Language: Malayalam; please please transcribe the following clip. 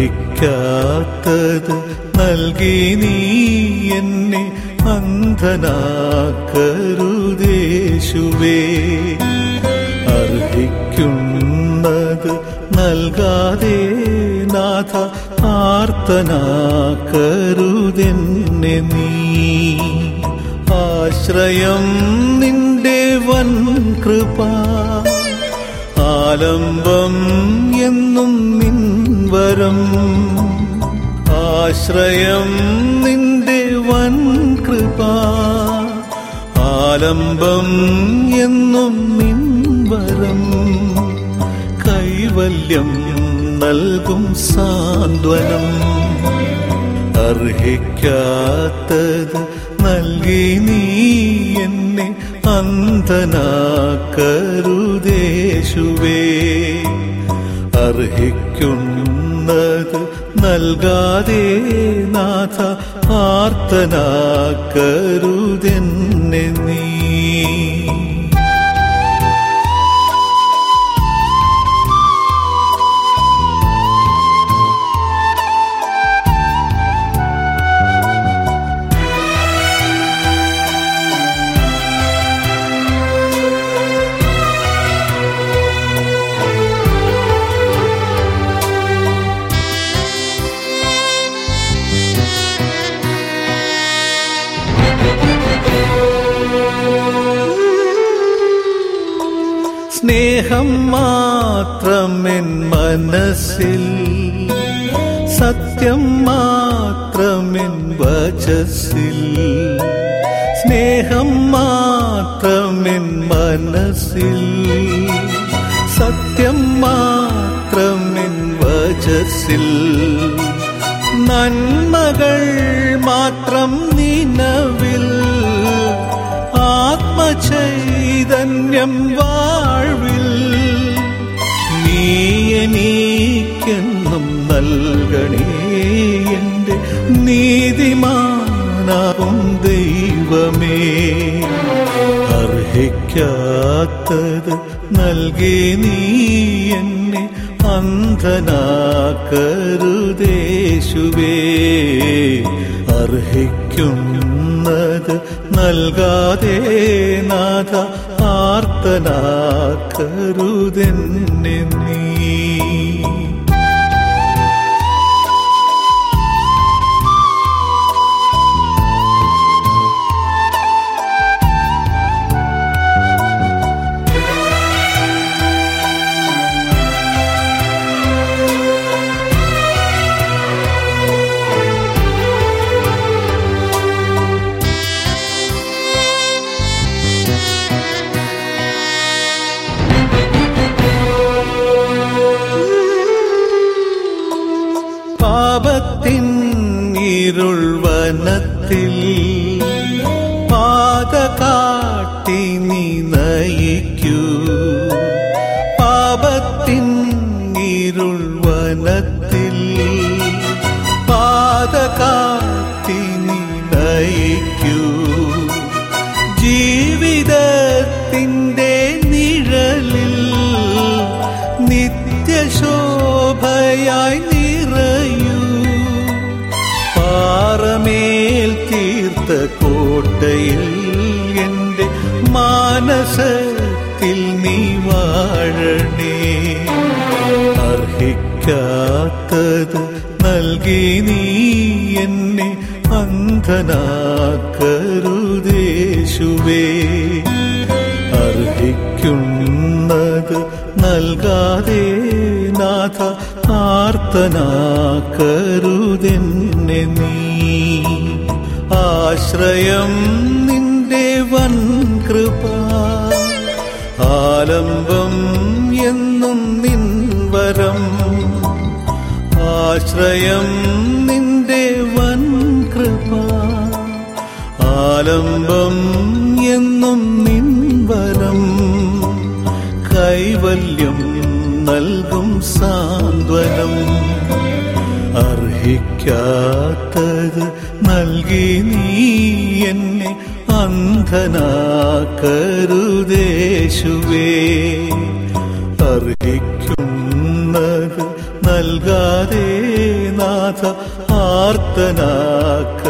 അർഹിക്കാത്തത് നൽകി നീ എന്നെ അന്ധനാക്കരുതേശുവേ അർഹിക്കുന്നത് നൽകാതെ നാഥ ആർത്തനാക്കരുതെന്നെ നീ ആശ്രയം നിന്റെ വൻ കൃപ ആലംബം എന്നും നിൻവരം ആശ്രയം നിന്റെ വൻ കൃപ ആലംബം എന്നും നിൻവരം കൈവല്യം നൽകും സാന്ത്വനം അർഹിക്കാത്തത് നൽകി നീ എന്നെ അന്ധനാക്കരുതേശുവേ അർഹിക്കുന്നത് നൽകാതെ നാഥ ആർത്തനാക്കരുതെന്നെ നീ സ്നേഹം മാത്രമെൻ മനസ്സിൽ സത്യം മാത്രമെൻ വചസ്സിൽ സ്നേഹം മാത്രമെൻ മനസ്സിൽ സത്യം മാത്രമെൻ വചസ്സിൽ നന്മകൾ മാത്രം നിലവിൽ ആത്മചൈതന്യം വാഴ്വിൽ നീ എനിക്കെന്നും നൽകണേ എൻ്റെ നീതിമാനാവും ദൈവമേ അർഹിക്കാത്തത് നൽകി നീ എന്നെ അന്ധനാക്കരുതേശുവേ അർഹിക്കുന്നത് നൽകാതെ നാഥ ആർത്തനാക്കരുതെന്നെ നീ പാപത്തിൻ ഇരുൾ വനത്തിൽ പാത കാട്ടി നീ നയിക്കൂ പാപത്തിൻ ഇരുൾ വനത്തിൽ പാത കാട്ടി നീ നയിക്കൂ ജീവിതത്തിൻ്റെ നിഴലിൽ നിത്യശോഭയായി നിറയൂ പാറമേൽ തീർത്ത കോട്ടയിൽ എൻ്റെ മാനസത്തിൽ നീ വാഴണേ അർഹിക്കാത്തത് നൽകി നീ എന്നെ അന്ധനാക്കരുതേശുവേ അർഹിക്കുന്നത് നൽകാതെ നാഥ ആർത്തനാക്കരുതെന്നെ നീ ആശ്രയം നിന്റെ വൻ കൃപ ആലംബം എന്നും നിൻവരം ആശ്രയം നിന്റെ വൻ കൃപ ആലംബം എന്നും നിൻവരം കൈവല്യം നൽകും സാന്ത്വനം അർഹിക്കാത്തത് നൽകി നീ എന്നെ അന്ധനാക്കരുതേശുവേ അർഹിക്കുന്നത് നൽകാതെ നാഥ ആർത്തനാക്ക